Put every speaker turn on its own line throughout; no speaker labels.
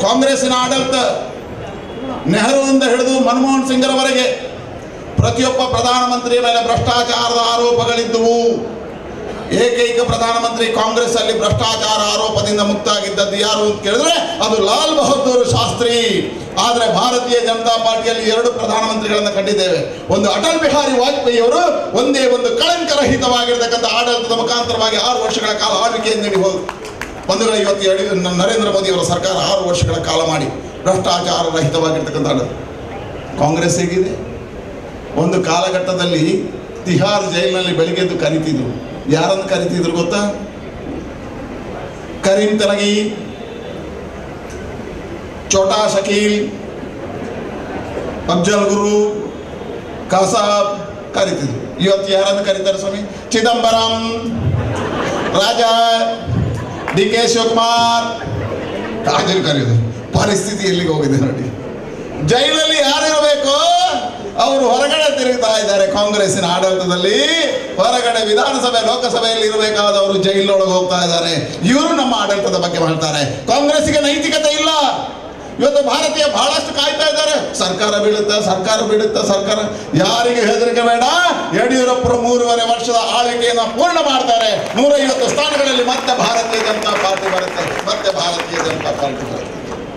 ಕಾಂಗ್ರೆಸ್ಸಿನ ಆಡಳಿತ ನೆಹರುವಿಂದ ಹಿಡಿದು ಮನಮೋಹನ್ ಸಿಂಗ್ರವರೆಗೆ ಪ್ರತಿಯೊಬ್ಬ ಪ್ರಧಾನಮಂತ್ರಿಯ ಮೇಲೆ ಭ್ರಷ್ಟಾಚಾರದ ಆರೋಪಗಳಿದ್ದುವು ಏಕೈಕ ಪ್ರಧಾನಮಂತ್ರಿ ಕಾಂಗ್ರೆಸ್ ಅಲ್ಲಿ ಭ್ರಷ್ಟಾಚಾರ ಆರೋಪದಿಂದ ಮುಕ್ತ ಆಗಿದ್ದದ್ದು ಯಾರು ಅಂತ ಕೇಳಿದ್ರೆ ಅದು ಲಾಲ್ ಬಹದ್ದೂರ್ ಶಾಸ್ತ್ರಿ ಆದರೆ ಭಾರತೀಯ ಜನತಾ ಪಾರ್ಟಿಯಲ್ಲಿ ಎರಡು ಪ್ರಧಾನಮಂತ್ರಿಗಳನ್ನ ಕಂಡಿದ್ದೇವೆ ಒಂದು ಅಟಲ್ ಬಿಹಾರಿ ವಾಜಪೇಯಿ ಅವರು ಒಂದೇ ಒಂದು ಕಳಂಕರಹಿತವಾಗಿರ್ತಕ್ಕಂಥ ಆಡಳಿತದ ಮುಖಾಂತರವಾಗಿ ಆರು ವರ್ಷಗಳ ಕಾಲ ಆಳ್ವಿಕೆಯನ್ನು ನೀಡಿ ಹೋದ್ರು ಬಂಧುಗಳ ಇವತ್ತು ಯಡಿ- ನ- ನರೇಂದ್ರ ಮೋದಿ ಅವರ ಸರ್ಕಾರ ಆರು ವರ್ಷಗಳ ಕಾಲ ಮಾಡಿ ಭ್ರಷ್ಟಾಚಾರ ರಹಿತವಾಗಿರ್ತಕ್ಕಂಥ ಆಡಳಿತ ಕಾಂಗ್ರೆಸ್ ಹೇಗಿದೆ ಒಂದು ಕಾಲಘಟ್ಟದಲ್ಲಿ ತಿಹಾರ್ ಜೈಲಿನಲ್ಲಿ ಬೆಳಿಗ್ಗೆ ಎದ್ದು ಕರಿತಿದ್ರು ಯಾರನ್ನು ಕರಿತಿದ್ರು ಗೊತ್ತಾ ಕರೀಂ ತಲಗಿ ಚೋಟಾ ಶಕೀಲ್ ಅಫ್ಜಲ್ ಗುರು ಕಸಾಬ್ ಕರಿತಿದ್ರು ಇವತ್ತು ಯಾರನ್ನು ಕರೀತಾರೆ ಸ್ವಾಮಿ ಚಿದಂಬರಂ ರಾಜ ಡಿ ಕೆ ಶಿವಕುಮಾರ್ ರಾಜರು ಕರೆಯೋದು ಪರಿಸ್ಥಿತಿ ಎಲ್ಲಿಗೆ ಹೋಗಿದೆ ನೋಡಿ ಜೈಲಲ್ಲಿ ಯಾರಿರಬೇಕು ಅವರು ಹೊರಗಡೆ ತಿರುಗ್ತಾ ಇದ್ದಾರೆ ಕಾಂಗ್ರೆಸ್ಸಿನ ಆಡಳಿತದಲ್ಲಿ ಹೊರಗಡೆ ವಿಧಾನಸಭೆ ಲೋಕಸಭೆಯಲ್ಲಿ ಇರಬೇಕಾದವರು ಜೈಲೊಳಗೆ ಹೋಗ್ತಾ ಇದ್ದಾರೆ ಇವರು ನಮ್ಮ ಆಡಳಿತದ ಬಗ್ಗೆ ಮಾಡ್ತಾರೆ ಕಾಂಗ್ರೆಸ್ಸಿಗೆ ನೈತಿಕತೆ ಇಲ್ಲ ಇವತ್ತು ಭಾರತೀಯ ಬಹಳಷ್ಟು ಕಾಯ್ತಾ ಇದ್ದಾರೆ ಸರ್ಕಾರ ಬೀಳುತ್ತೆ ಸರ್ಕಾರ ಬೀಳುತ್ತೆ ಸರ್ಕಾರ ಯಾರಿಗೆ ಹೆದರಿಕೆ ಬೇಡ ಯಡಿಯೂರಪ್ಪರು ಮೂರುವರೆ ವರ್ಷದ ಆಳ್ವಿಕೆಯನ್ನು ಪೂರ್ಣ ಮಾಡ್ತಾರೆ ನೂರೈವತ್ತು ಸ್ಥಾನಗಳಲ್ಲಿ ಮತ್ತೆ ಭಾರತೀಯ ಜನತಾ ಪಾರ್ಟಿ ಬರುತ್ತೆ ಮತ್ತೆ ಭಾರತೀಯ ಜನತಾ ಪಾರ್ಟಿ ಬರುತ್ತೆ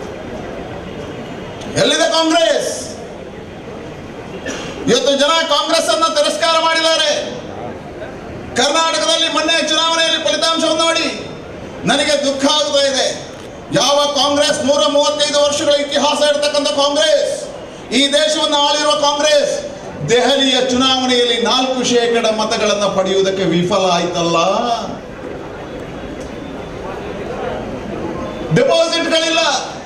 ಎಲ್ಲಿದೆ ಕಾಂಗ್ರೆಸ್ ಇವತ್ತು ಜನ ಕಾಂಗ್ರೆಸ್ ಅನ್ನ ತಿರಸ್ಕಾರ ಮಾಡಿದ್ದಾರೆ ಕರ್ನಾಟಕದಲ್ಲಿ ಮೊನ್ನೆ ಚುನಾವಣೆಯಲ್ಲಿ ಫಲಿತಾಂಶವನ್ನು ನೋಡಿ ನನಗೆ ದುಃಖ ಆಗ್ತಾ ಇದೆ ಯಾವ ಕಾಂಗ್ರೆಸ್ ನೂರ ಮೂವತ್ತೈದು ವರ್ಷಗಳ ಇತಿಹಾಸ ಇರತಕ್ಕಂಥ ಕಾಂಗ್ರೆಸ್ ಈ ದೇಶವನ್ನು ಆಳಿರುವ ಕಾಂಗ್ರೆಸ್ ದೆಹಲಿಯ ಚುನಾವಣೆಯಲ್ಲಿ ನಾಲ್ಕು ಶೇಕಡ ಮತಗಳನ್ನು ಪಡೆಯುವುದಕ್ಕೆ ವಿಫಲ ಆಯ್ತಲ್ಲ ಡೆಪಾಸಿಟ್ಗಳಿಲ್ಲ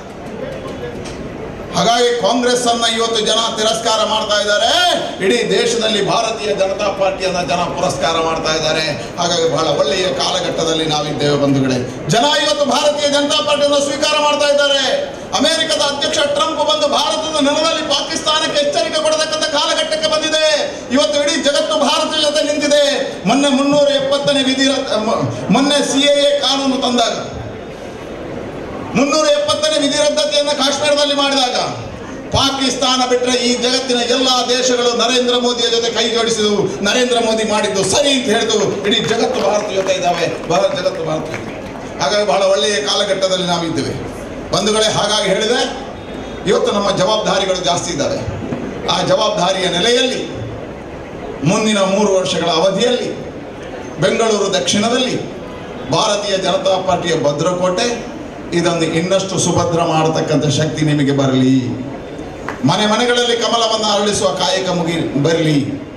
ಹಾಗಾಗಿ ಕಾಂಗ್ರೆಸ್ ಅನ್ನ ಇವತ್ತು ಜನ ತಿರಸ್ಕಾರ ಮಾಡ್ತಾ ಇದ್ದಾರೆ ಇಡೀ ದೇಶದಲ್ಲಿ ಭಾರತೀಯ ಜನತಾ ಪಾರ್ಟಿಯನ್ನ ಜನ ಪುರಸ್ಕಾರ ಮಾಡ್ತಾ ಇದ್ದಾರೆ ಹಾಗಾಗಿ ಬಹಳ ಒಳ್ಳೆಯ ಕಾಲಘಟ್ಟದಲ್ಲಿ ನಾವಿದ್ದೇವೆ ಬಂಧುಗಳೇ ಜನ ಇವತ್ತು ಭಾರತೀಯ ಜನತಾ ಪಾರ್ಟಿಯನ್ನು ಸ್ವೀಕಾರ ಮಾಡ್ತಾ ಇದ್ದಾರೆ ಅಮೆರಿಕದ ಅಧ್ಯಕ್ಷ ಟ್ರಂಪ್ ಬಂದು ಭಾರತದ ನೆಲದಲ್ಲಿ ಪಾಕಿಸ್ತಾನಕ್ಕೆ ಎಚ್ಚರಿಕೆ ಕೊಡತಕ್ಕಂಥ ಕಾಲಘಟ್ಟಕ್ಕೆ ಬಂದಿದೆ ಇವತ್ತು ಇಡೀ ಜಗತ್ತು ಭಾರತದ ಜೊತೆ ನಿಂತಿದೆ ಮೊನ್ನೆ ಮುನ್ನೂರ ಎಪ್ಪತ್ತನೇ ವಿಧಿ ರದ್- ಮ- ಮೊನ್ನೆ ಸಿ ಎ ಕಾನೂನು ತಂದಾಗ ಮುನ್ನೂರ ಎಪ್ಪತ್ತನೇ ವಿಧಿ ರದ್ದತಿಯನ್ನು ಕಾಶ್ಮೀರದಲ್ಲಿ ಮಾಡಿದಾಗ ಪಾಕಿಸ್ತಾನ ಬಿಟ್ಟರೆ ಈ ಜಗತ್ತಿನ ಎಲ್ಲ ದೇಶಗಳು ನರೇಂದ್ರ ಮೋದಿಯ ಜೊತೆ ಕೈ ಜೋಡಿಸಿದವು ನರೇಂದ್ರ ಮೋದಿ ಮಾಡಿದ್ದು ಸರಿ ಅಂತ ಹೇಳಿದು ಇಡೀ ಜಗತ್ತು ಭಾರತ ಜೊತೆ ಇದ್ದಾವೆ ಭಾರತ ಜಗತ್ತು ಭಾರತ ಜೊತೆ. ಹಾಗಾಗಿ ಬಹಳ ಒಳ್ಳೆಯ ಕಾಲಘಟ್ಟದಲ್ಲಿ ನಾವಿದ್ದೇವೆ ಬಂಧುಗಳೇ ಹಾಗಾಗಿ ಹೇಳಿದೆ ಇವತ್ತು ನಮ್ಮ ಜವಾಬ್ದಾರಿಗಳು ಜಾಸ್ತಿ ಇದ್ದಾವೆ ಆ ಜವಾಬ್ದಾರಿಯ ನೆಲೆಯಲ್ಲಿ ಮುಂದಿನ ಮೂರು ವರ್ಷಗಳ ಅವಧಿಯಲ್ಲಿ ಬೆಂಗಳೂರು ದಕ್ಷಿಣದಲ್ಲಿ ಭಾರತೀಯ ಜನತಾ ಪಾರ್ಟಿಯ ಭದ್ರಕೋಟೆ ಇದನ್ನು ಇನ್ನಷ್ಟು ಸುಭದ್ರ ಮಾಡತಕ್ಕಂಥ ಶಕ್ತಿ ನಿಮಗೆ ಬರಲಿ ಮನೆ ಮನೆಗಳಲ್ಲಿ ಕಮಲವನ್ನು ಅರಳಿಸುವ ಕಾಯಕ ಮುಗಿ ಬರಲಿ